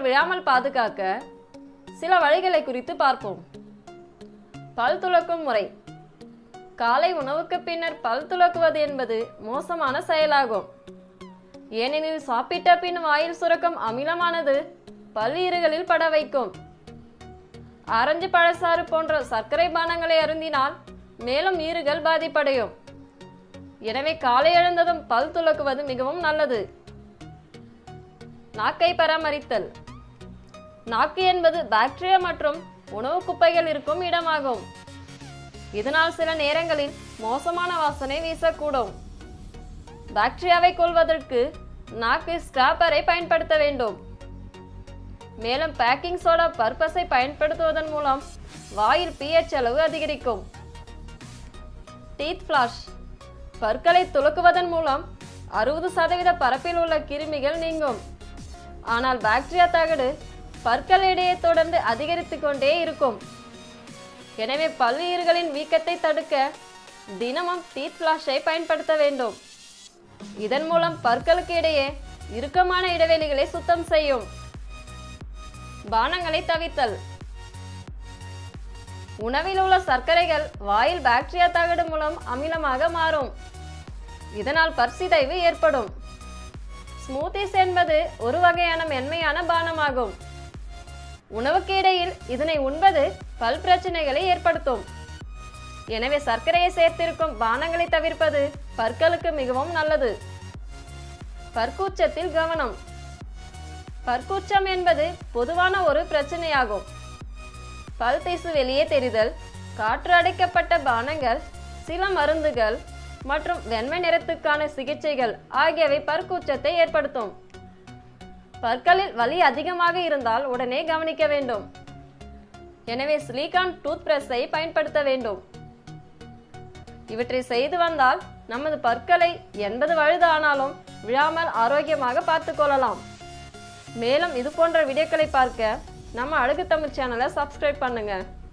விழாமல் பாதுகாக்க சில வழிகளை குறித்து பார்ப்போம் பல் துலக்கும் முறை காலை உணவுக்கு பின்னர் பல் துலக்குவது என்பது மோசமான செயலாகும் ஏனெனில் சாப்பிட்ட பின் வாயில் சுரக்கும் அமிலமானது பல்லீறுகளில் பட வைக்கும் ஆரஞ்சு பழச்சாறு போன்ற சர்க்கரை பானங்களை அருந்தினால் மேலும் ஈறுகள் பாதிப்படையும் எனவே காலை எழுந்ததும் பல் துலக்குவது மிகவும் நல்லது நாக்கை பராமரித்தல் நாக்கு என்பது பாக்டீரியா மற்றும் உணவு குப்பைகள் இருக்கும் இடமாகும் இதனால் சில நேரங்களில் மோசமான வாசனை வீசக்கூடும் பாக்டீரியாவை கொல்வதற்கு நாக்கு ஸ்கிராப்பரை பயன்படுத்த வேண்டும் மேலும் பேக்கிங் சோடா பர்பஸை பயன்படுத்துவதன் மூலம் வாயில் பிஹெச் அளவு அதிகரிக்கும் டீத் ஃபிளாஷ் பற்களை துலக்குவதன் மூலம் அறுபது சதவீத பரப்பில் உள்ள கிருமிகள் நீங்கும் ஆனால் பாக்டீரியா தகடு பற்கள் இடையே தொடர்ந்து அதிகரித்து கொண்டே இருக்கும் எனவே பல்லீறுகளின் வீக்கத்தை தடுக்க தினமும் டீத் ஃபிளாஷை பயன்படுத்த வேண்டும் இதன் மூலம் பற்களுக்கு இடையே இறுக்கமான இடைவெளிகளை சுத்தம் செய்யும் பானங்களை தவிர்த்தல் உணவில் உள்ள சர்க்கரைகள் வாயில் பாக்டீரியா தகடு மூலம் அமிலமாக மாறும் இதனால் பற்சிதைவு ஏற்படும் ஸ்மூத்திஸ் என்பது ஒரு வகையான மென்மையான பானமாகும் உணவுக்கு இடையில் இதனை உண்பது பல் பிரச்சனைகளை ஏற்படுத்தும் எனவே சர்க்கரையை சேர்த்திருக்கும் பானங்களை தவிர்ப்பது பற்களுக்கு மிகவும் நல்லது பற்கூச்சத்தில் கவனம் பற்கூச்சம் என்பது பொதுவான ஒரு பிரச்சனையாகும் பல் திசு வெளியே தெரிதல் காற்று அடைக்கப்பட்ட பானங்கள் சில மருந்துகள் மற்றும் வெண்மை நிறத்துக்கான சிகிச்சைகள் ஆகியவை பற்கூச்சத்தை ஏற்படுத்தும் பற்களில் வலி அதிகமாக இருந்தால் உடனே கவனிக்க வேண்டும் எனவே சிலிகான் டூத் பிரஷை பயன்படுத்த வேண்டும் இவற்றை செய்து வந்தால் நமது பற்களை எண்பது வயது ஆனாலும் விழாமல் ஆரோக்கியமாக பார்த்துக் கொள்ளலாம் மேலும் இது போன்ற வீடியோக்களை பார்க்க நம்ம அழகு தமிழ் சேனலை சப்ஸ்கிரைப் பண்ணுங்க